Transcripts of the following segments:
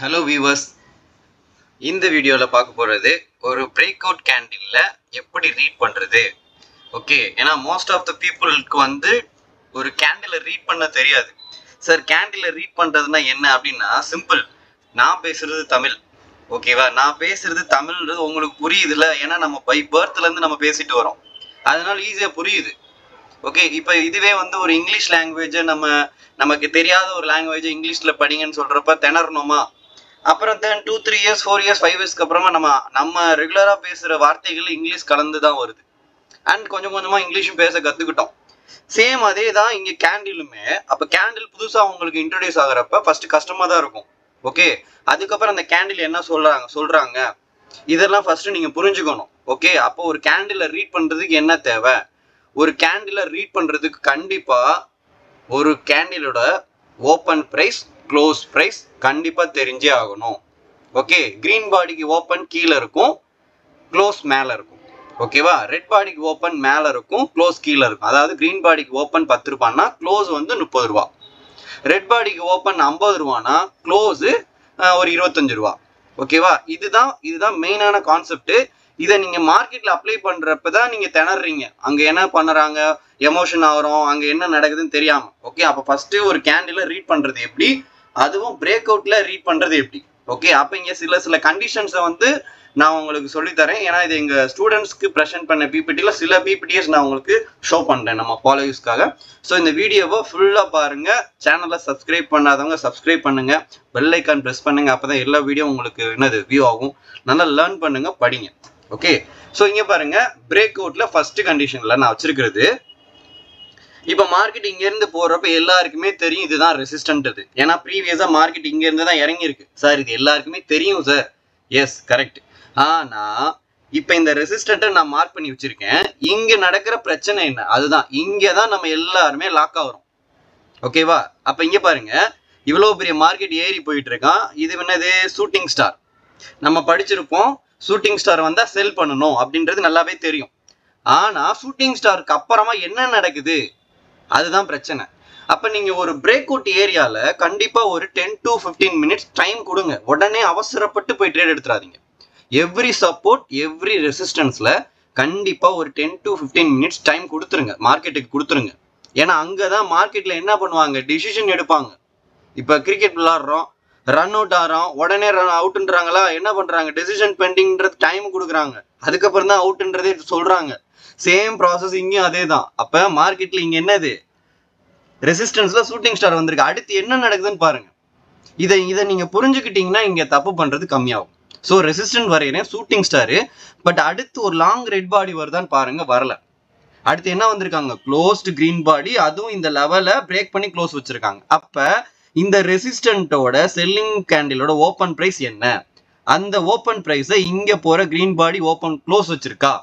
hello viewers இந்த வீடியோவில் பார்க்க போகிறது ஒரு பிரேக் அவுட் கேண்டிலில் எப்படி ரீட் பண்ணுறது ஓகே ஏன்னா மோஸ்ட் ஆஃப் த பீப்புளுக்கு வந்து ஒரு கேண்டிலை ரீட் பண்ண தெரியாது சார் கேண்டிலை ரீட் பண்ணுறதுனா என்ன அப்படின்னா சிம்பிள் நான் பேசுறது தமிழ் ஓகேவா நான் பேசுறது தமிழ்ன்றது உங்களுக்கு புரியுதுல்ல ஏன்னா நம்ம பை பேர்த்லேருந்து நம்ம பேசிட்டு வரோம் அதனால ஈஸியாக புரியுது ஓகே இப்போ இதுவே வந்து ஒரு இங்கிலீஷ் லாங்குவேஜை நம்ம நமக்கு தெரியாத ஒரு லாங்குவேஜை இங்கிலீஷில் படிங்கன்னு சொல்கிறப்ப திணறணுமா அப்புறம் then two three years four years five இயர்ஸ்க்கு அப்புறமா நம்ம நம்ம ரெகுலராக பேசுகிற வார்த்தைகள் இங்கிலீஷ் கலந்து தான் வருது அண்ட் கொஞ்சம் கொஞ்சமாக இங்கிலீஷும் பேச கற்றுக்கிட்டோம் சேம் அதே தான் இங்கே கேண்டிலுமே அப்போ கேண்டில் புதுசாக உங்களுக்கு இன்ட்ரடியூஸ் ஆகிறப்ப ஃபர்ஸ்ட் கஷ்டமாக தான் இருக்கும் ஓகே அதுக்கப்புறம் அந்த கேண்டில் என்ன சொல்கிறாங்க சொல்கிறாங்க இதெல்லாம் ஃபர்ஸ்ட் நீங்கள் புரிஞ்சுக்கணும் ஓகே அப்போ ஒரு கேண்டிலை ரீட் பண்ணுறதுக்கு என்ன தேவை ஒரு கேண்டிலை ரீட் பண்ணுறதுக்கு கண்டிப்பாக ஒரு கேண்டிலோட ஓப்பன் ப்ரைஸ் க்ளோஸ் ப்ரைஸ் கண்டிப்பாக தெரிஞ்சே ஆகணும் ஓகே க்ரீன் பாடிக்கு ஓப்பன் கீழே இருக்கும் க்ளோஸ் மேலே இருக்கும் ஓகேவா ரெட் பாடிக்கு ஓப்பன் மேலே இருக்கும் க்ளோஸ் கீழே இருக்கும் அதாவது க்ரீன் பாடிக்கு ஓப்பன் பத்து ரூபான்னா க்ளோஸ் வந்து முப்பது ரூபா ரெட் பாடிக்கு ஓப்பன் ஐம்பது ரூபானா க்ளோஸு ஒரு இருபத்தஞ்சு ரூபா ஓகேவா இதுதான் இதுதான் மெயினான கான்செப்ட் இதை நீங்க மார்க்கெட்ல அப்ளை பண்றப்ப தான் நீங்க திணறீங்க அங்க என்ன பண்ணுறாங்க எமோஷன் ஆகிறோம் அங்க என்ன நடக்குதுன்னு தெரியாம ஓகே அப்ப ஃபர்ஸ்ட் ஒரு கேண்டில ரீட் பண்றது எப்படி அதுவும் பிரேக் அவுட்ல ரீட் பண்றது எப்படி ஓகே அப்ப இங்க சில சில கண்டிஷன்ஸை வந்து நான் உங்களுக்கு சொல்லித்தரேன் ஏன்னா இது எங்க ஸ்டூடெண்ட்ஸ்க்கு ப்ரெசென்ட் பண்ண பிபிடியில் சில பிபிடிஎஸ் நான் உங்களுக்கு ஷோ பண்றேன் நம்ம ஃபாலோவர்ஸ்க்காக ஸோ இந்த வீடியோவை ஃபுல்லாக பாருங்க சேனலை சப்ஸ்கிரைப் பண்ணாதவங்க சப்ஸ்கிரைப் பண்ணுங்க பெல் ஐக்கான் ப்ரெஸ் பண்ணுங்க அப்பதான் எல்லா வீடியோ உங்களுக்கு என்னது வியூ ஆகும் நல்லா லேர்ன் பண்ணுங்க படிங்க ஓகே ஸோ இங்க பாருங்க பிரேக் அவுட்ல ஃபர்ஸ்ட் கண்டிஷன்ல நான் வச்சிருக்கிறது இப்போ மார்க்கெட் இங்க இருந்து போறப்ப எல்லாருக்குமே தெரியும் இதுதான் ரெசிஸ்டன்ட் இது ஏன்னா ப்ரீவியஸா மார்க்கெட் இங்க இருந்து தான் இறங்கி இருக்கு சார் இது எல்லாருக்குமே தெரியும் சார் எஸ் கரெக்ட் ஆனா இப்ப இந்த ரெசிஸ்டண்ட்டை நான் மார்க் பண்ணி வச்சிருக்கேன் இங்க நடக்கிற பிரச்சனை என்ன அதுதான் இங்க தான் நம்ம எல்லாருமே லாக் ஆகிறோம் ஓகேவா அப்ப இங்க பாருங்க இவ்வளவு பெரிய மார்க்கெட் ஏறி போயிட்டு இருக்கான் இது என்னது ஷூட்டிங் ஸ்டார் நம்ம படிச்சிருப்போம் ஷூட்டிங் ஸ்டார் வந்தா செல் பண்ணணும் அப்படின்றது நல்லாவே தெரியும் ஆனா ஷூட்டிங் ஸ்டாருக்கு அப்புறமா என்ன நடக்குது அதுதான் பிரச்சனை அப்ப நீங்க ஒரு பிரேக் அவுட் ஏரியால கண்டிப்பா ஒரு ten to fifteen minutes time கொடுங்க உடனே அவசரப்பட்டு போய் ட்ரேட் எடுத்துறாதீங்க எவ்ரி சப்போர்ட் எவ்ரி ரெசிஸ்டன்ஸ்ல கண்டிப்பா ஒரு ten to fifteen minutes time கொடுத்துருங்க மார்க்கெட்டுக்கு கொடுத்துருங்க ஏன்னா அங்கதான் மார்க்கெட்ல என்ன பண்ணுவாங்க டிசிஷன் எடுப்பாங்க இப்ப கிரிக்கெட் விளாடுறோம் ரன் அவுட் ஆகிறோம் உடனே ரன் அவுட்ன்றாங்களா என்ன பண்றாங்க டெசிஷன் பெண்டிங்ன்றது டைம் கொடுக்குறாங்க அதுக்கப்புறம் தான் அவுட்ன்றதே சொல்றாங்க சேம் ப்ராசஸ் இங்கேயும் அதே தான் அப்ப மார்க்கெட்ல இங்க என்னது ரெசிஸ்டன்ஸ்ல ஷூட்டிங் ஸ்டார் வந்திருக்கு அடுத்து என்ன நடக்குதுன்னு பாருங்க இதை இதை நீங்க புரிஞ்சுக்கிட்டீங்கன்னா இங்க தப்பு பண்றது கம்மியாகும் ஸோ ரெசிஸ்டன்ட் வரையிறேன் ஷூட்டிங் ஸ்டாரு பட் அடுத்து ஒரு லாங் ரெட் பாடி வருதான்னு பாருங்க வரல அடுத்து என்ன வந்திருக்காங்க க்ளோஸ்டு கிரீன் பாடி அதுவும் இந்த லெவலை பிரேக் பண்ணி க்ளோஸ் வச்சிருக்காங்க அப்ப இந்த ரெசிஸ்டன்ட்டோட செல்லிங் கேண்டிலோட ஓப்பன் பிரைஸ் என்ன அந்த ஓப்பன் பிரைஸை இங்க போற கிரீன் பாடி ஓப்பன் க்ளோஸ் வச்சிருக்கா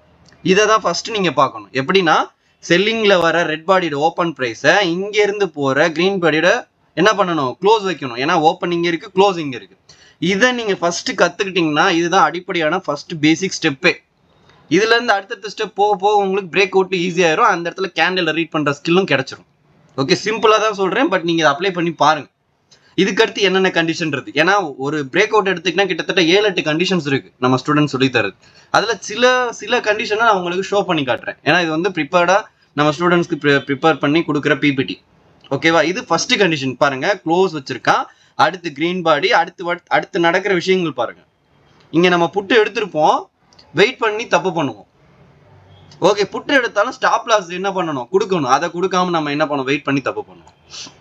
இதை தான் ஃபர்ஸ்ட் நீங்க பார்க்கணும் எப்படின்னா செல்லிங்ல வர ரெட் பாடியோட ஓப்பன் பிரைஸை இங்க இருந்து போற கிரீன் பாடியோட என்ன பண்ணணும் க்ளோஸ் வைக்கணும் ஏன்னா ஓப்பன் இங்க இருக்கு க்ளோஸ் இங்க இருக்கு இதை நீங்க ஃபர்ஸ்ட் கத்துக்கிட்டீங்கன்னா இதுதான் அடிப்படையான ஃபர்ஸ்ட் பேசிக் ஸ்டெப்பே இதுல இருந்து அடுத்தடுத்த ஸ்டெப் போக போக உங்களுக்கு பிரேக் அவுட் ஈஸியாயிரும் அந்த இடத்துல கேண்டில் ரீட் பண்ற ஸ்கில்லும் கிடைச்சிரும் ஓகே சிம்பிளா தான் சொல்றேன் பட் நீங்க அப்ளை பண்ணி பாருங்க இதுக்கடுத்து என்னென்ன கண்டிஷன் இருக்கு ஏன்னா ஒரு பிரேக் அவுட் எடுத்துக்கிட்டா கிட்டத்தட்ட ஏழு எட்டு கண்டிஷன்ஸ் இருக்கு நம்ம ஸ்டூடெண்ட் சொல்லி தருது அதுல சில சில கண்டிஷனை நான் உங்களுக்கு ஷோ பண்ணி காட்டுறேன் ஏன்னா இது வந்து ப்ரிப்பேர்டா நம்ம ஸ்டூடெண்ட்ஸ்க்கு ப்ரிப்பேர் பண்ணி கொடுக்குற பிபிடி ஓகேவா இது ஃபர்ஸ்ட் கண்டிஷன் பாருங்க க்ளோஸ் வச்சிருக்கான் அடுத்து கிரீன் பாடி அடுத்து அடுத்து நடக்கிற விஷயங்கள் பாருங்க இங்க நம்ம புட்டு எடுத்திருப்போம் வெயிட் பண்ணி தப்பு பண்ணுவோம் ஓகே புட்டு எடுத்தாலும் ஸ்டாப் லாஸ் என்ன பண்ணணும் கொடுக்கணும் அதை கொடுக்காம நம்ம என்ன பண்ணணும் வெயிட் பண்ணி தப்பு பண்ணுவோம்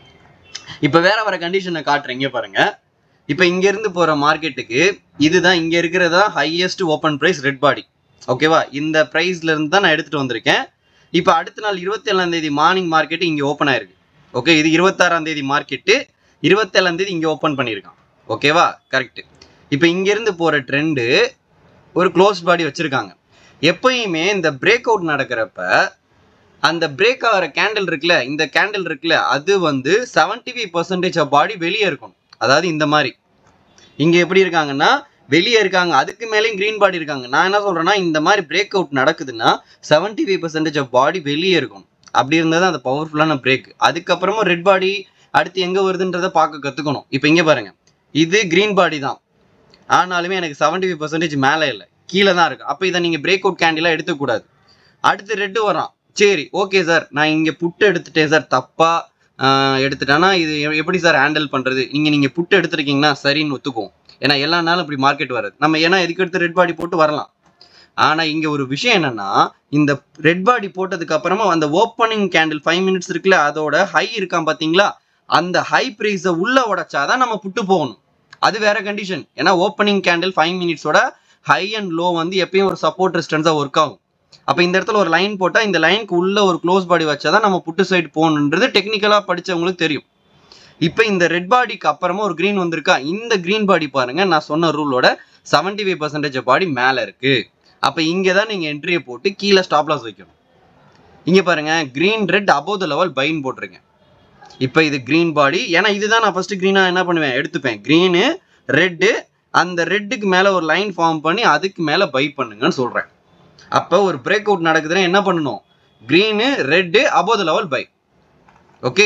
இப்ப வேற வர கண்டிஷனை காட்டுறேன் இங்க பாருங்க இப்ப இங்க இருந்து போற மார்க்கெட்டுக்கு இதுதான் இங்க இருக்கிறதா highest open price red body ஓகேவா இந்த பிரைஸ்ல இருந்து தான் நான் எடுத்துட்டு வந்திருக்கேன் இப்ப அடுத்த நாள் இருபத்தி ஏழாம் தேதி மார்னிங் மார்க்கெட் இங்க ஓப்பன் ஆயிருக்கு ஓகே இது இருபத்தாறாம் தேதி மார்க்கெட்டு இருபத்தேழாம் தேதி இங்க ஓப்பன் பண்ணியிருக்கான் ஓகேவா கரெக்ட் இப்ப இங்க இருந்து போற ட்ரெண்டு ஒரு க்ளோஸ் பாடி வச்சிருக்காங்க எப்பயுமே இந்த பிரேக் அவுட் நடக்கிறப்ப அந்த பிரேக் ஆகிற கேண்டில் இருக்குல்ல இந்த கேண்டில் இருக்குல்ல அது வந்து seventy five percentage of body வெளியே இருக்கணும் அதாவது இந்த மாதிரி இங்க எப்படி இருக்காங்கன்னா வெளியே இருக்காங்க அதுக்கு மேலேயும் கிரீன் பாடி இருக்காங்க நான் என்ன சொல்றேன்னா இந்த மாதிரி பிரேக் அவுட் நடக்குதுன்னா seventy five percentage of body வெளியே இருக்கும் அப்படி இருந்தால் தான் அந்த பவர்ஃபுல்லான பிரேக் அதுக்கப்புறமா ரெட் பாடி அடுத்து எங்க வருதுன்றத பார்க்க கத்துக்கணும் இப்போ இங்க பாருங்க இது கிரீன் பாடி தான் ஆனாலுமே எனக்கு செவன்டி ஃபைவ் பர்சன்டேஜ் மேலே இல்லை கீழே தான் இருக்கு அப்போ இதை நீங்கள் பிரேக் அவுட் கேண்டிலாக எடுத்துக்கூடாது அடுத்து ரெட்டு வரான் சரி ஓகே சார் நான் இங்கே புட்டு எடுத்துட்டேன் சார் தப்பா ஆஹ், எடுத்துட்டேன்னா இது எ- எப்படி சார் ஹேண்டில் பண்ணுறது நீங்கள் நீங்கள் புட்டு எடுத்துருக்கீங்கன்னா சரின்னு ஒத்துக்குவோம் ஏன்னா எல்லா நாளும் இப்படி மார்க்கெட் வராது நம்ம ஏன்னா இதுக்கு எடுத்து ரெட் பாடி போட்டு வரலாம் ஆனா இங்க ஒரு விஷயம் என்னன்னா இந்த ரெட் பாடி போட்டதுக்கு அப்புறமா அந்த ஓப்பனிங் கேண்டில் ஃபைவ் மினிட்ஸ் இருக்குல்ல அதோட ஹை இருக்கான் பாத்தீங்களா அந்த ஹை பிரைஸை உள்ள உடைச்சாதான் நம்ம புட்டு போகணும் அது வேற கண்டிஷன் ஏன்னா ஓப்பனிங் கேண்டில் ஃபைவ் மினிட்ஸோட ஹை அண்ட் லோ வந்து எப்பயும் ஒரு சப்போர்ட் ரெசிஸ்டன்ஸா ஒர்க் ஆகும் அப்ப இந்த இடத்துல ஒரு லைன் போட்டா இந்த லைனுக்கு உள்ள ஒரு க்ளோஸ் பாடி வச்சாதான் நம்ம புட்டு சைடு போகணுன்றது டெக்னிக்கலா படிச்சவங்களுக்கு தெரியும் இப்போ இந்த ரெட் பாடிக்கு அப்புறமா ஒரு green வந்திருக்கா இந்த green பாடி பாருங்க நான் சொன்ன ரூலோட 75% ஃபைவ் பர்சன்டேஜ் பாடி மேல இருக்கு அப்ப இங்க தான் நீங்க என்ட்ரியை போட்டு கீழே ஸ்டாப் லாஸ் வைக்கணும் இங்க பாருங்க green red above the level buy போட்டிருக்கேன் இப்போ இது green பாடி ஏன்னா இதுதான் நான் ஃபர்ஸ்ட் green-ஆ என்ன பண்ணுவேன் எடுத்துப்பேன் green ரெட்டு அந்த ரெட்டுக்கு மேல ஒரு லைன் ஃபார்ம் பண்ணி அதுக்கு மேல பை பண்ணுங்கன்னு சொல்றேன் அப்போ ஒரு பிரேக் அவுட் நடக்குதுன்னா என்ன பண்ணணும் green red above the level buy okay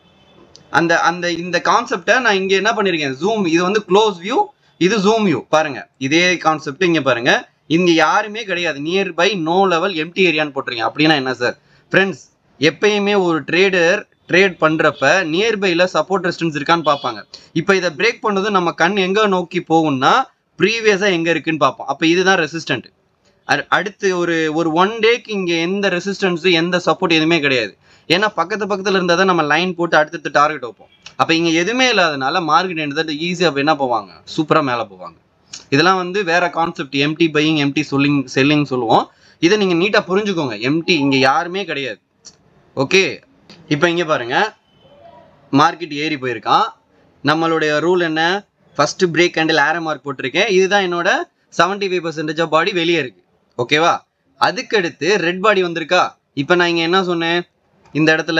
அந்த அந்த இந்த கான்செப்டை நான் இங்க என்ன பண்ணிருக்கேன் ஜூம் இது வந்து க்ளோஸ் வியூ இது ஜூம் வியூ பாருங்க இதே கான்செப்ட் இங்க பாருங்க இங்க யாருமே கிடையாது nearby no level empty ஏரியான்னு போட்டிருக்கீங்க அப்படின்னா என்ன சார் ஃப்ரெண்ட்ஸ் எப்பயுமே ஒரு ட்ரேடர் ட்ரேட் பண்றப்ப நியர்பைல சப்போர்ட் ரெசிஸ்டன்ஸ் இருக்கான்னு பார்ப்பாங்க இப்போ இதை பிரேக் பண்ணது நம்ம கண் எங்க நோக்கி போகும்னா ப்ரீவியஸா எங்க இருக்குன்னு பார்ப்போம் அப்போ இதுதான் ரெசிஸ்டன்ட் அடுத்து ஒரு ஒரு ஒன் டேக்கு இங்க எந்த ரெசிஸ்டன்ஸ் எந்த சப்போர்ட் எதுவுமே கிடையாது ஏன்னா பக்கத்து பக்கத்துல இருந்தா தான் நம்ம லைன் போட்டு அடுத்தடுத்து டார்கெட் வைப்போம் அப்ப இங்க எதுவுமே இல்லாதனால மார்க்கெட் என்ன ஈஸியா என்ன போவாங்க சூப்பரா மேல போவாங்க இதெல்லாம் வந்து வேற concept empty buying empty selling selling சொல்லுவோம் இதை நீங்க நீட்டா புரிஞ்சுக்கோங்க எம்டி இங்க யாருமே கிடையாது ஓகே இப்போ இங்க பாருங்க மார்க்கெட் ஏறி போயிருக்கான் நம்மளுடைய ரூல் என்ன first break candle arrow mark போட்டிருக்கேன் இதுதான் என்னோட 75% ஃபைவ் பர்சன்டேஜ் ஆஃப் பாடி வெளியே இருக்கு ஓகேவா அதுக்கடுத்து ரெட் பாடி வந்திருக்கா இப்போ நான் இங்க என்ன சொன்னேன் இந்த இடத்துல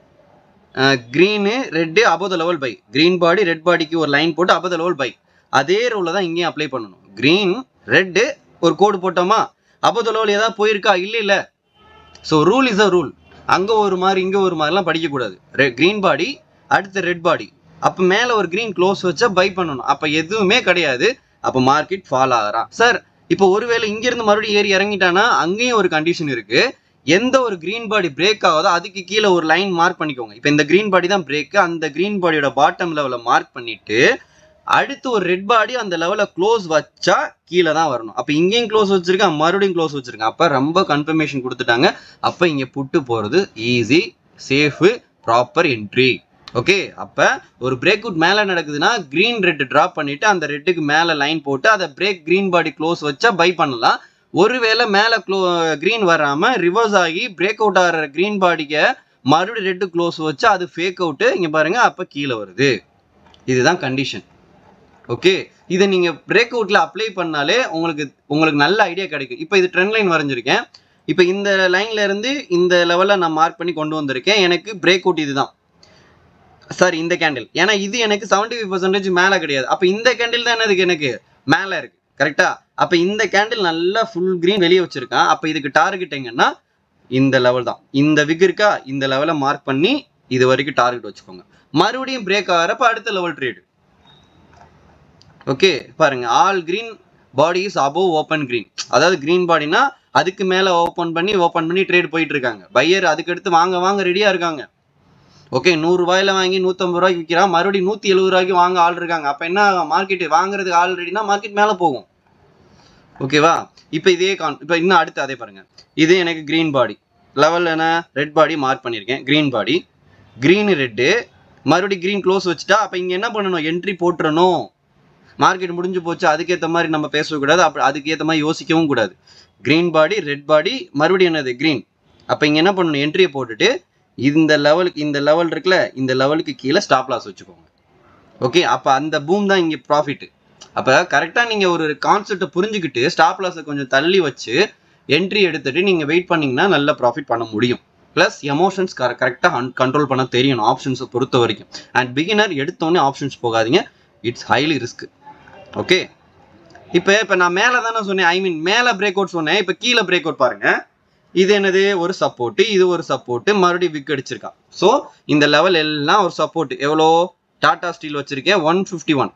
green red above the level buy green body red பாடிக்கு ஒரு லைன் போட்டு above the லெவல் பை அதே ரூலை தான் இங்கேயும் அப்ளை பண்ணணும் க்ரீன் ரெட்டு ஒரு கோடு போட்டோமா above the லெவல் ஏதாவது போயிருக்கா இல்லை இல்லை so rule is a rule அங்கே ஒரு மாதிரி இங்கே ஒரு மாதிரிலாம் படிக்கக்கூடாது க்ரீன் பாடி அடுத்து ரெட் பாடி அப்போ மேலே ஒரு க்ரீன் க்ளோஸ் வச்சா பை பண்ணணும் அப்போ எதுவுமே கிடையாது அப்போ மார்க்கெட் ஃபால் ஆகிறான் சார் இப்போ ஒருவேளை இங்கிருந்து மறுபடியும் ஏறி இறங்கிட்டானா அங்கேயும் ஒரு கண்டிஷன் இருக்கு எந்த ஒரு க்ரீன் பாடி பிரேக் ஆகுதோ அதுக்கு கீழே ஒரு லைன் மார்க் பண்ணிக்கோங்க இப்போ இந்த க்ரீன் பாடி தான் பிரேக் அந்த க்ரீன் பாடியோட பாட்டம் லெவலில் மார்க் பண்ணிட்டு அடுத்து ஒரு ரெட் பாடி அந்த லெவலில் க்ளோஸ் வச்சா கீழே தான் வரணும் அப்போ இங்கேயும் க்ளோஸ் வச்சிருக்கேன் மறுபடியும் க்ளோஸ் வச்சிருக்கேன் அப்போ ரொம்ப கன்ஃபர்மேஷன் கொடுத்துட்டாங்க அப்போ இங்கே புட்டு போகிறது easy safe proper entry okay அப்போ ஒரு பிரேக் அவுட் மேலே நடக்குதுன்னா க்ரீன் ரெட் ட்ராப் பண்ணிட்டு அந்த ரெட்டுக்கு மேலே லைன் போட்டு அதை பிரேக் க்ரீன் பாடி க்ளோஸ் வச்சா பை பண்ணலாம் ஒருவேளை மேலே க்ளோ க்ரீன் வராமல் ரிவர்ஸ் ஆகி பிரேக் அவுட் ஆகிற க்ரீன் பாடிக்கு மறுபடியும் ரெட்டு க்ளோஸ் வச்சா அது ஃபேக் அவுட்டு இங்கே பாருங்க அப்போ கீழே வருது இதுதான் கண்டிஷன் ஓகே இதை நீங்கள் பிரேக் அவுட்டில் அப்ளை பண்ணாலே உங்களுக்கு உங்களுக்கு நல்ல ஐடியா கிடைக்கும் இப்போ இது ட்ரெண்ட் லைன் வரைஞ்சிருக்கேன் இப்போ இந்த லைன்ல இருந்து இந்த லெவலில் நான் மார்க் பண்ணி கொண்டு வந்திருக்கேன் எனக்கு பிரேக் அவுட் இதுதான் சார் இந்த கேண்டில் ஏன்னா இது எனக்கு 75% ஃபைவ் பர்சன்டேஜ் மேலே கிடையாது அப்போ இந்த கேண்டில் தான் என்னதுக்கு எனக்கு மேலே இருக்கு கரெக்டா அப்போ இந்த கேண்டில் நல்லா ஃபுல் green வெளியே வச்சிருக்கான் அப்போ இதுக்கு டார்கெட் எங்கன்னா இந்த லெவல் தான் இந்த விக் இருக்கா இந்த லெவலை மார்க் பண்ணி இது வரைக்கும் டார்கெட் வச்சுக்கோங்க மறுபடியும் பிரேக் ஆகிறப்ப அடுத்த லெவல் ட்ரேடு ஓகே பாருங்க all green body is above open green அதாவது green பாடினா அதுக்கு மேல ஓப்பன் பண்ணி ஓப்பன் பண்ணி ட்ரேட் போயிட்டு இருக்காங்க பையர் அதுக்கு அடுத்து வாங்க வாங்க ரெடியா இருக்காங்க ஓகே நூறு ரூபாயில வாங்கி நூத்தம்பது ரூபாய்க்கு விற்கிறான் மறுபடியும் நூத்தி எழுபது ரூபாய்க்கு வாங்க ஆள் இருக்காங்க அப்ப என்ன மார்க்கெட் வாங்குறதுக்கு ஆள் ரெடினா மார்க்கெட் மேல போகும் ஓகேவா இப்போ இதே கான் இப்போ இன்னும் அடுத்து அதே பாருங்க இது எனக்கு green பாடி லெவல் என்ன ரெட் பாடி மார்க் பண்ணியிருக்கேன் green பாடி green ரெட்டு மறுபடியும் green க்ளோஸ் வச்சுட்டா அப்போ இங்க என்ன பண்ணணும் என்ட்ரி போட்டுறணும் மார்க்கெட் முடிஞ்சு போச்சு அதுக்கேற்ற மாதிரி நம்ம பேசக்கூடாது அப்படி அதுக்கேற்ற மாதிரி யோசிக்கவும் கூடாது கிரீன் பாடி ரெட் பாடி மறுபடியும் என்னது கிரீன் அப்போ இங்கே என்ன பண்ணணும் என்ட்ரியை போட்டுட்டு இந்த லெவலுக்கு இந்த லெவல் இருக்குல்ல இந்த லெவலுக்கு கீழே ஸ்டாப் லாஸ் வச்சுக்கோங்க ஓகே அப்போ அந்த பூம் தான் இங்கே ப்ராஃபிட் அப்போ கரெக்டாக நீங்கள் ஒரு கான்செப்டை புரிஞ்சுக்கிட்டு ஸ்டாப் லாஸை கொஞ்சம் தள்ளி வச்சு என்ட்ரி எடுத்துட்டு நீங்கள் வெயிட் பண்ணீங்கன்னா நல்ல ப்ராஃபிட் பண்ண முடியும் ப்ளஸ் எமோஷன்ஸ் கரெக்டாக கண்ட்ரோல் பண்ண தெரியணும் ஆப்ஷன்ஸை பொறுத்த வரைக்கும் அண்ட் பிகினர் எடுத்தோடனே ஆப்ஷன்ஸ் போகாதீங்க இட்ஸ் ஹைலி ரிஸ்க் ஓகே இப்போ இப்போ நான் மேலே தானே சொன்னேன் ஐ மீன் மேலே பிரேக் அவுட் சொன்னேன் இப்போ கீழே பிரேக் அவுட் பாருங்க இது என்னது ஒரு சப்போர்ட் இது ஒரு சப்போர்ட் மறுபடியும் விக் அடிச்சிருக்கான் ஸோ இந்த லெவல் எல்லாம் ஒரு சப்போர்ட் எவ்வளோ டாடா ஸ்டீல் வச்சிருக்கேன் ஒன் ஃபிஃப்டி ஒன்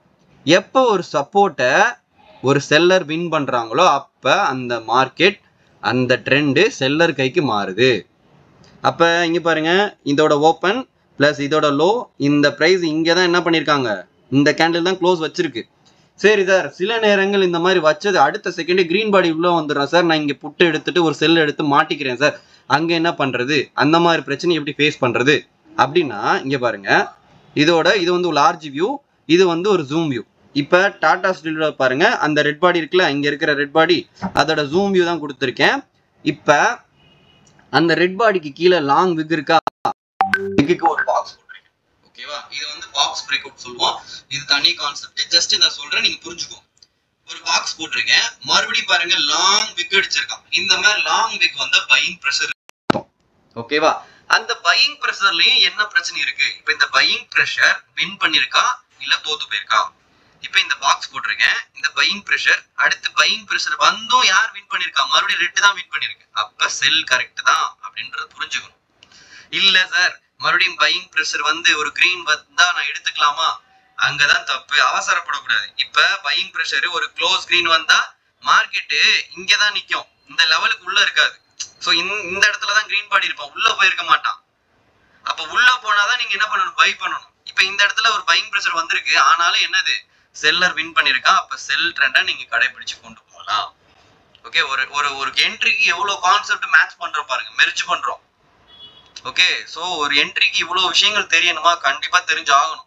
எப்போ ஒரு சப்போர்ட்டை ஒரு செல்லர் வின் பண்ணுறாங்களோ அப்போ அந்த மார்க்கெட் அந்த ட்ரெண்டு செல்லர் கைக்கு மாறுது அப்போ இங்கே பாருங்க இதோட ஓப்பன் ப்ளஸ் இதோட லோ இந்த ப்ரைஸ் இங்கே தான் என்ன பண்ணியிருக்காங்க இந்த கேண்டில் தான் க்ளோஸ் வச்சிருக்கு சரி சார் சில நேரங்கள் இந்த மாதிரி வச்சது அடுத்த செகண்டே க்ரீன் பாடி உள்ள வந்துடுறோம் சார் நான் இங்கே புட்டு எடுத்துட்டு ஒரு செல் எடுத்து மாட்டிக்கிறேன் சார் அங்கே என்ன பண்ணுறது அந்த மாதிரி பிரச்சனை எப்படி ஃபேஸ் பண்ணுறது அப்படின்னா இங்கே பாருங்க இதோட இது வந்து ஒரு லார்ஜ் வியூ இது வந்து ஒரு ஜூம் வியூ இப்போ டாடா ஸ்டீலோட பாருங்க அந்த ரெட் பாடி இருக்குல்ல இங்கே இருக்கிற ரெட் பாடி அதோட ஜூம் வியூ தான் கொடுத்துருக்கேன் இப்போ அந்த ரெட் பாடிக்கு கீழே லாங் விக் இருக்கா விக்கு ஒரு பாக்ஸ் போட்டிருக்கேன் ஓகேவா இது வந்து பாக்ஸ் பிரேக் அவுட் சொல்லுவோம் இது தனி கான்செப்ட் ஜஸ்ட் இதை சொல்றேன் நீங்க புரிஞ்சுக்கோ ஒரு பாக்ஸ் போட்டிருக்கேன் மறுபடியும் பாருங்க லாங் விக் அடிச்சிருக்கான் இந்த மாதிரி லாங் விக் வந்தா பையிங் ப்ரெஷர் ஓகேவா அந்த பையிங் ப்ரெஷர்லயும் என்ன பிரச்சனை இருக்கு இப்போ இந்த பையிங் ப்ரெஷர் வின் பண்ணிருக்கா இல்ல தோத்து போயிருக்கா இப்போ இந்த பாக்ஸ் போட்டிருக்கேன் இந்த பையிங் ப்ரெஷர் அடுத்து பையிங் ப்ரெஷர் வந்தும் யார் வின் பண்ணிருக்கா மறுபடியும் ரெட் தான் வின் பண்ணிருக்கு அப்ப செல் கரெக்ட் தான் அப்படின்றத புரிஞ்சுக்கணும் இல்ல சார் மறுபடியும் பையிங் ப்ரெஷர் வந்து ஒரு கிரீன் வந்தா நான் எடுத்துக்கலாமா அங்கதான் தப்பு அவசரப்படக்கூடாது இப்ப பையிங் ப்ரெஷர் ஒரு க்ளோஸ் கிரீன் வந்தா மார்க்கெட்டு இங்கதான் நிக்கும் இந்த லெவலுக்கு உள்ள இருக்காது சோ இந்த இடத்துல தான் கிரீன் பாடி இருப்பான் உள்ள போயிருக்க மாட்டான் அப்ப உள்ள போனாதான் நீங்க என்ன பண்ணணும் பை பண்ணணும் இப்ப இந்த இடத்துல ஒரு பையிங் ப்ரெஷர் வந்திருக்கு ஆனாலும் என்னது செல்லர் வின் பண்ணிருக்கான் அப்ப செல் ட்ரெண்டை நீங்க கடைபிடிச்சு கொண்டு போகலாம் ஓகே ஒரு ஒரு ஒரு என்ட்ரிக்கு எவ்வளவு கான்செப்ட் மேட்ச் பண்றோம் பாருங்க மெர்ஜ் பண்றோம் ஓகே சோ ஒரு என்ட்ரிக்கு இவ்வளவு விஷயங்கள் தெரியணுமா கண்டிப்பா தெரிஞ்சு ஆகணும்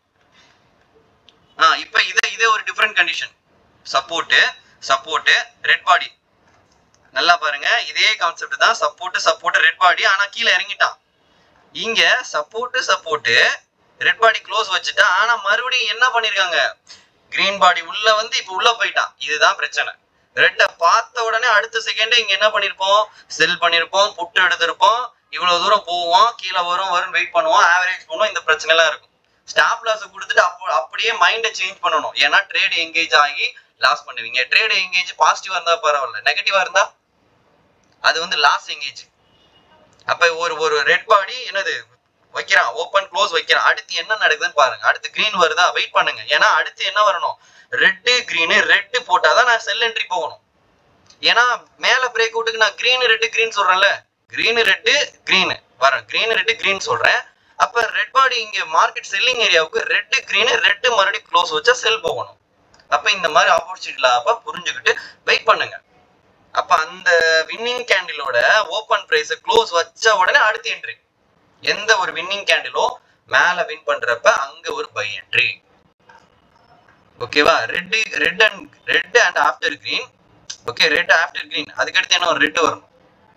ஆ இப்போ இதே இதே ஒரு different condition support support red body நல்லா பாருங்க இதே கான்செப்ட் தான் சப்போர்ட் சப்போர்ட் ரெட் பாடி ஆனா கீழே இறங்கிட்டான் இங்க support support red body close வச்சுட்டா ஆனா மறுபடியும் என்ன பண்ணிருக்காங்க கிரீன் பாடி உள்ள வந்து இப்ப உள்ள போயிட்டான் இதுதான் பிரச்சனை ரெட்டை பார்த்த உடனே அடுத்த செகண்டே இங்க என்ன பண்ணிருப்போம் செல் பண்ணிருப்போம் புட்டு எடுத்திருப்போம் இவ்வளவு தூரம் போவோம் கீழே வரும் வரும் வெயிட் பண்ணுவோம் ஆவரேஜ் பண்ணுவோம் இந்த பிரச்சனை எல்லாம் இருக்கும் ஸ்டாப் லாஸ் கொடுத்துட்டு அப்போ அப்படியே மைண்டை சேஞ்ச் பண்ணணும் ஏன்னா ட்ரேட் எங்கேஜ் ஆகி லாஸ் பண்ணுவீங்க ட்ரேட் எங்கேஜ் பாசிட்டிவா இருந்தா பரவாயில்ல நெகட்டிவா இருந்தா அது வந்து லாஸ் எங்கேஜ் அப்ப ஒரு ஒரு ரெட் பாடி என்னது வைக்கிறான் ஓப்பன் க்ளோஸ் வைக்கிறான் அடுத்து என்ன நடக்குதுன்னு பாருங்க அடுத்து கிரீன் வருதா வெயிட் பண்ணுங்க ஏன்னா அடுத்து என்ன வரணும் ரெட்டு கிரீனு ரெட்டு போட்டாதான் நான் செல் என்ட்ரி போகணும் ஏன்னா மேல பிரேக் அவுட்டுக்கு நான் கிரீன் ரெட்டு கிரீன் சொல்றேன்ல கிரீன் ரெட்டு கிரீன் வரேன் கிரீன் ரெட்டு கிரீன் சொல்றேன் அப்ப ரெட் பாடி இங்க மார்க்கெட் செல்லிங் ஏரியாவுக்கு ரெட்டு கிரீன் ரெட்டு மறுபடியும் க்ளோஸ் வச்சா செல் போகணும் அப்ப இந்த மாதிரி ஆப்பர்ச்சுனிட்டில அப்ப புரிஞ்சுக்கிட்டு வெயிட் பண்ணுங்க அப்ப அந்த வின்னிங் கேண்டிலோட ஓப்பன் பிரைஸ் க்ளோஸ் வச்ச உடனே அடுத்த என்ட்ரி எந்த ஒரு வின்னிங் கேண்டிலோ மேல வின் பண்றப்ப அங்க ஒரு பை என்ட்ரி ஓகேவா red red and red and after green okay red after green அதுக்கடுத்து என்ன ஒரு ரெட் வரணும்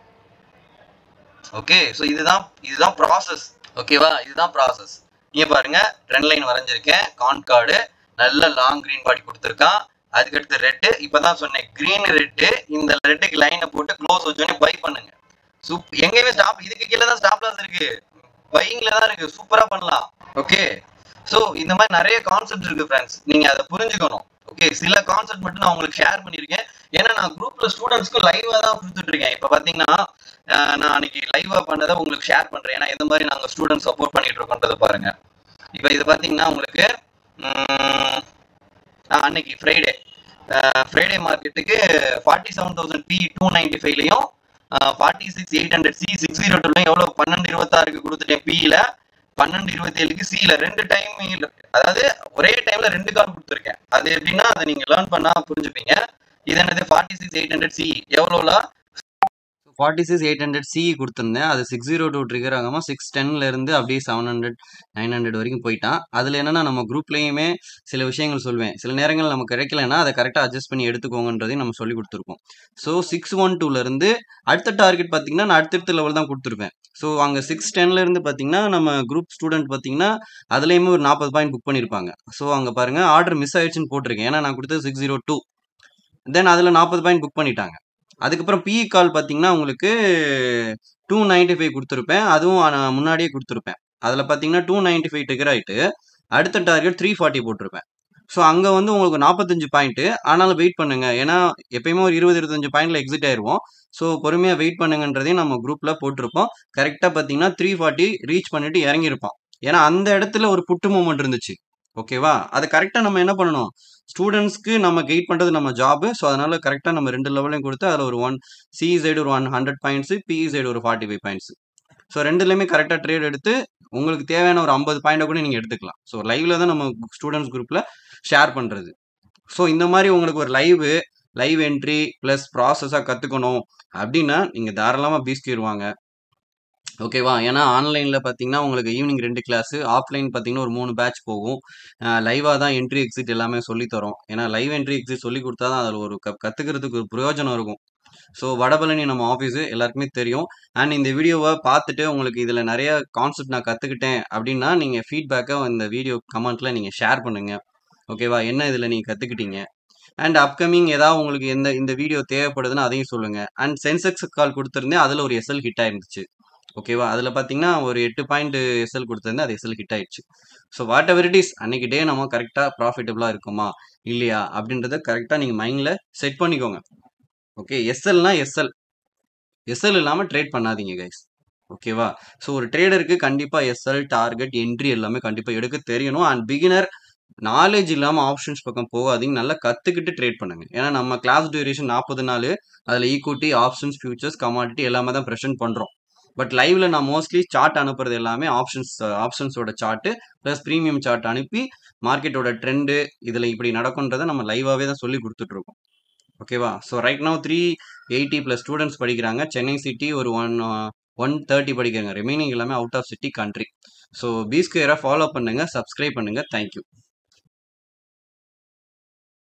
ஓகே ஸோ இதுதான் இதுதான் ப்ராசஸ் ஓகேவா இதுதான் ப்ராசஸ் இங்க பாருங்க ட்ரெண்ட் லைன் வரைஞ்சிருக்கேன் கான் கார்டு நல்ல லாங் கிரீன் பாடி கொடுத்துருக்கான் அதுக்கடுத்து ரெட்டு இப்பதான் சொன்னேன் கிரீன் ரெட்டு இந்த ரெட்டுக்கு லைனை போட்டு க்ளோஸ் வச்சோடனே பை பண்ணுங்க சூப் எங்கேயுமே ஸ்டாப் இதுக்கு கீழே தான் ஸ்டாப் லாஸ் இருக்கு பையிங்ல தான் இருக்கு சூப்பரா பண்ணலாம் ஓகே ஸோ இந்த மாதிரி நிறைய கான்செப்ட் இருக்கு ஃப்ரெண்ட்ஸ் நீங்க அதை புரிஞ்சுக்கணும் ஓகே சில கான்செப்ட் மட்டும் நான் உங்களுக்கு ஷேர் பண்ணியிருக்கேன் ஏன்னா நான் குரூப்ல ஸ்டூடெண்ட்ஸ்க்கு லைவா தான் கொடுத்துட்டு இருக்கேன் இப்போ பாத்தீங்கன்னா அஹ், நான் அன்னைக்கு லைவா பண்ணதை உங்களுக்கு ஷேர் பண்றேன் ஏன்னா எந்த மாதிரி நாங்க ஸ்டூடெண்ட் சப்போர்ட் பண்ணிட்டு இருக்கோன்றதை பாருங்க இப்போ இது பாத்தீங்கன்னா உங்களுக்கு உம், ஆஹ், அன்னைக்கு ஃப்ரைடே ஃப்ரைடே மார்க்கெட்டுக்கு forty seven thousand P two ninety ஃபைவ்லையும் forty six eight hundred C six zero டூலையும் எவ்வளோ பன்னெண்டு இருபத்தாறுக்கு கொடுத்துட்டேன் பியில் பன்னெண்டு இருபத்தேழுக்கு சியில் ரெண்டு டைம் அதாவது ஒரே டைம்ல ரெண்டு கால் கொடுத்துருக்கேன் அது எப்படின்னா அதை நீங்க லேர்ன் பண்ணா புரிஞ்சுப்பீங்க இது என்னது forty six eight hundred C எவ்வளோல forty six eight hundred C கொடுத்துருந்தேன் அது சிக்ஸ் ஜீரோ டூ ட்ரிகர் ஆகாமல் சிக்ஸ் டென்லேருந்து அப்படியே செவன் ஹண்ட்ரட் நைன் ஹண்ட்ரட் வரைக்கும் போயிட்டான் அதில் என்னன்னா நம்ம குரூப்லேயுமே சில விஷயங்கள் சொல்லுவேன் சில நேரங்கள் நமக்கு கிடைக்கலன்னா அதை கரெக்டாக அட்ஜஸ்ட் பண்ணி எடுத்துக்கோங்கன்றதையும் நம்ம சொல்லி கொடுத்துருக்கோம் ஸோ சிக்ஸ் ஒன் டூலேருந்து அடுத்த டார்கெட் பார்த்தீங்கன்னா நான் அடுத்தடுத்த லெவல் தான் கொடுத்துருப்பேன் ஸோ அங்கே சிக்ஸ் டென்லேருந்து பார்த்தீங்கன்னா நம்ம குரூப் ஸ்டூடெண்ட் பார்த்தீங்கன்னா அதுலேயுமே ஒரு நாற்பது பாயிண்ட் புக் பண்ணியிருப்பாங்க ஸோ அங்கே பாருங்கள் ஆர்டர் மிஸ் ஆயிடுச்சுன்னு போட்டிருக்கேன் ஏன்னா நான் கொடுத்தது சிக்ஸ் ஜீரோ டூ தென் அதில் நாற்பது பாயிண்ட் புக் பண்ணிட்டாங்க அதுக்கப்புறம் பிஇ கால் பார்த்தீங்கன்னா உங்களுக்கு டூ நைன்டி ஃபைவ் கொடுத்துருப்பேன் அதுவும் நான் முன்னாடியே கொடுத்துருப்பேன் அதில் பார்த்தீங்கன்னா டூ நைன்டி ஃபைவ் டிகர் ஆகிட்டு அடுத்த டார்கெட் த்ரீ ஃபார்ட்டி போட்டிருப்பேன் ஸோ அங்கே வந்து உங்களுக்கு நாற்பத்தஞ்சு பாயிண்ட்டு ஆனாலும் வெயிட் பண்ணுங்க ஏன்னா எப்பயுமே ஒரு இருபது இருபத்தஞ்சு பாயிண்ட்ல எக்ஸிட் ஆயிருவோம் ஸோ பொறுமையாக வெயிட் பண்ணுங்கன்றதையும் நம்ம குரூப்பில் போட்டிருப்போம் கரெக்டாக பார்த்தீங்கன்னா த்ரீ ஃபார்ட்டி ரீச் பண்ணிட்டு இறங்கியிருப்போம் ஏன்னா அந்த இடத்துல ஒரு புட்டு மூமெண்ட் இருந்துச்சு ஓகேவா அது கரெக்டாக நம்ம என்ன பண்ணணும் ஸ்டூடெண்ட்ஸ்க்கு நம்ம கைட் பண்ணுறது நம்ம ஜாபு ஸோ அதனால கரெக்டாக நம்ம ரெண்டு லெவலையும் கொடுத்து அதில் ஒரு ஒன் சி சைடு ஒரு one hundred points PE side ஒரு ஃபார்ட்டி ஃபைவ் பாயிண்ட்ஸ் ஸோ ரெண்டுலேயுமே கரெக்டாக ட்ரேட் எடுத்து உங்களுக்கு தேவையான ஒரு ஐம்பது பாயிண்டை கூட நீங்கள் எடுத்துக்கலாம் ஸோ லைவ்ல தான் நம்ம ஸ்டூடெண்ட்ஸ் குரூப்பில் ஷேர் பண்ணுறது ஸோ இந்த மாதிரி உங்களுக்கு ஒரு லைவ் லைவ் என்ட்ரி ப்ளஸ் ப்ராசஸாக கற்றுக்கணும் அப்படின்னா நீங்கள் தாராளமாக பீஸ்கிடுவாங்க ஓகேவா ஏன்னா ஆன்லைனில் பார்த்தீங்கன்னா உங்களுக்கு ஈவினிங் ரெண்டு கிளாஸு ஆஃப்லைன் பார்த்தீங்கன்னா ஒரு மூணு பேட்ச் போகும் லைவாக தான் என்ட்ரி எக்ஸிட் எல்லாமே சொல்லித்தரோம் ஏன்னா லைவ் என்ட்ரி எக்ஸிட் சொல்லி கொடுத்தா தான் அதில் ஒரு க கற்றுக்கிறதுக்கு ஒரு பிரயோஜனம் இருக்கும் ஸோ வடபழனி நம்ம ஆஃபீஸு எல்லாருக்குமே தெரியும் அண்ட் இந்த வீடியோவை பார்த்துட்டு உங்களுக்கு இதில் நிறைய கான்செப்ட் நான் கற்றுக்கிட்டேன் அப்படின்னா நீங்கள் ஃபீட்பேக்கை இந்த வீடியோ கமெண்ட்டில் நீங்கள் ஷேர் பண்ணுங்கள் ஓகேவா என்ன இதில் நீங்கள் கற்றுக்கிட்டீங்க அண்ட் அப்கமிங் ஏதாவது உங்களுக்கு எந்த இந்த வீடியோ தேவைப்படுதுன்னா அதையும் சொல்லுங்கள் அண்ட் சென்செக்ஸ் கால் கொடுத்துருந்தேன் அதில் ஒரு எஸ்எல் ஹிட் ஆயிருந்துச்சு ஓகேவா அதில் பார்த்தீங்கன்னா ஒரு எட்டு பாயிண்ட் எஸ்எல் கொடுத்துருந்தேன் அது எஸ்எல் ஹிட் ஆயிடுச்சு so whatever it is அன்னைக்கு டே நம்ம கரெக்டாக ப்ராஃபிட்டபுளாக இருக்குமா இல்லையா அப்படின்றத கரெக்டாக நீங்கள் மைண்டில் செட் பண்ணிக்கோங்க ஓகே எஸ்எல்னா எஸ்எல் எஸ்எல் இல்லாமல் ட்ரேட் பண்ணாதீங்க கைஸ் ஓகேவா ஸோ ஒரு ட்ரேடருக்கு கண்டிப்பாக எஸ்எல் டார்கெட் என்ட்ரி எல்லாமே கண்டிப்பாக எடுக்க தெரியணும் அண்ட் பிகினர் நாலேஜ் இல்லாமல் ஆப்ஷன்ஸ் பக்கம் போகாதீங்க நல்லா கற்றுக்கிட்டு ட்ரேட் பண்ணுங்க ஏன்னா நம்ம கிளாஸ் டியூரேஷன் நாற்பது நாள் அதில் ஈக்குவிட்டி ஆப்ஷன்ஸ் ஃபியூச்சர்ஸ் கமாடிட்டி எல்லாமே தான் ப்ரெசென்ட் பண்ணுறோம் பட் லைவ்ல நான் மோஸ்ட்லி சார்ட் அனுப்புறது எல்லாமே ஆப்ஷன்ஸ் ஆப்ஷன்ஸோட சார்ட்டு ப்ளஸ் ப்ரீமியம் சார்ட் அனுப்பி மார்க்கெட்டோட ட்ரெண்டு இதில் இப்படி நடக்குன்றதை நம்ம லைவாகவே தான் சொல்லி கொடுத்துட்ருக்கோம் ஓகேவா so right now three eighty plus students படிக்கிறாங்க சென்னை சிட்டி ஒரு ஒன் ஒன் தேர்ட்டி படிக்கிறாங்க ரிமைனிங் எல்லாமே out of city country so B ஸ்கொயரை ஃபாலோ பண்ணுங்கள் சப்ஸ்கிரைப் பண்ணுங்கள் தேங்க்யூ